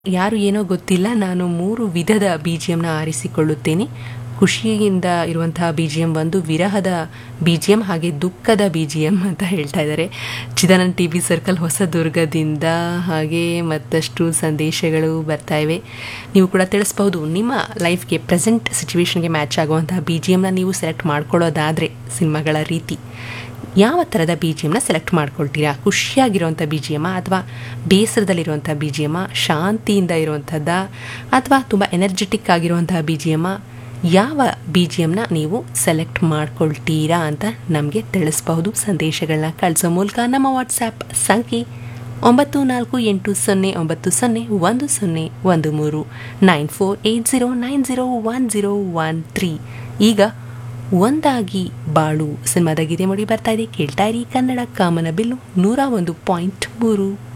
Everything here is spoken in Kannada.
ಯಾರು ಏನೋ ಗೊತ್ತಿಲ್ಲ ನಾನು ಮೂರು ವಿಧದ ಬಿ ಜಿ ಎಮ್ನ ಆರಿಸಿಕೊಳ್ಳುತ್ತೇನೆ ಖುಷಿಯಿಂದ ಇರುವಂತಹ ಬಿ ಜಿ ಎಮ್ ಒಂದು ವಿರಹದ ಬಿ ಜಿ ಎಮ್ ಹಾಗೆ ದುಃಖದ ಬಿ ಜಿ ಎಮ್ ಅಂತ ಹೇಳ್ತಾ ಇದ್ದಾರೆ ಚಿದಾನಂದ್ ಟಿ ಬಿ ಸರ್ಕಲ್ ಹೊಸದುರ್ಗದಿಂದ ಹಾಗೆ ಮತ್ತಷ್ಟು ಸಂದೇಶಗಳು ಬರ್ತಾ ಇವೆ ನೀವು ಕೂಡ ತಿಳಿಸ್ಬಹುದು ನಿಮ್ಮ ಲೈಫ್ಗೆ ಪ್ರೆಸೆಂಟ್ ಸಿಚುವೇಶನ್ಗೆ ಮ್ಯಾಚ್ ಆಗುವಂತಹ ಬಿ ಜಿ ಎಮ್ನ ನೀವು ಸೆಲೆಕ್ಟ್ ಮಾಡ್ಕೊಳ್ಳೋದಾದರೆ ಸಿನಿಮಾಗಳ ರೀತಿ ಯಾವ ಥರದ ಬಿ ಜಿ ಎಮ್ನ ಸೆಲೆಕ್ಟ್ ಮಾಡ್ಕೊಳ್ತೀರಾ ಖುಷಿಯಾಗಿರುವಂಥ ಬಿ ಜಿ ಎಮ್ಮ ಅಥವಾ ಬೇಸರದಲ್ಲಿರುವಂಥ ಬಿ ಜಿ ಎಮ್ಮ ಶಾಂತಿಯಿಂದ ಇರುವಂಥದ್ದ ಅಥವಾ ತುಂಬ ಎನರ್ಜೆಟಿಕ್ ಆಗಿರುವಂತಹ ಬಿ ಜಿ ಎಮ್ಮ ಯಾವ ಬಿ ಜಿ ಎಮ್ನ ನೀವು ಸೆಲೆಕ್ಟ್ ಮಾಡ್ಕೊಳ್ತೀರಾ ಅಂತ ನಮಗೆ ತಿಳಿಸ್ಬಹುದು ಸಂದೇಶಗಳನ್ನ ಕಳಿಸೋ ಮೂಲಕ ನಮ್ಮ ವಾಟ್ಸ್ಯಾಪ್ ಸಂಖ್ಯೆ ಒಂಬತ್ತು ನಾಲ್ಕು ಎಂಟು ಸೊನ್ನೆ ಒಂಬತ್ತು ಸೊನ್ನೆ ಒಂದು ಸೊನ್ನೆ ಒಂದು ಮೂರು nine four eight zero nine zero one zero one three ಈಗ ಒಂದಾಗಿ ಬಾಳು ಸಿನಿಮಾದ ಗೀತೆ ಮೂಡಿ ಬರ್ತಾ ಇದೆ ಕೇಳ್ತಾ ಇರಿ ಕನ್ನಡ ಕಾಮನ ಬಿಲ್ಲು ನೂರ ಒಂದು ಪಾಯಿಂಟ್ ಮೂರು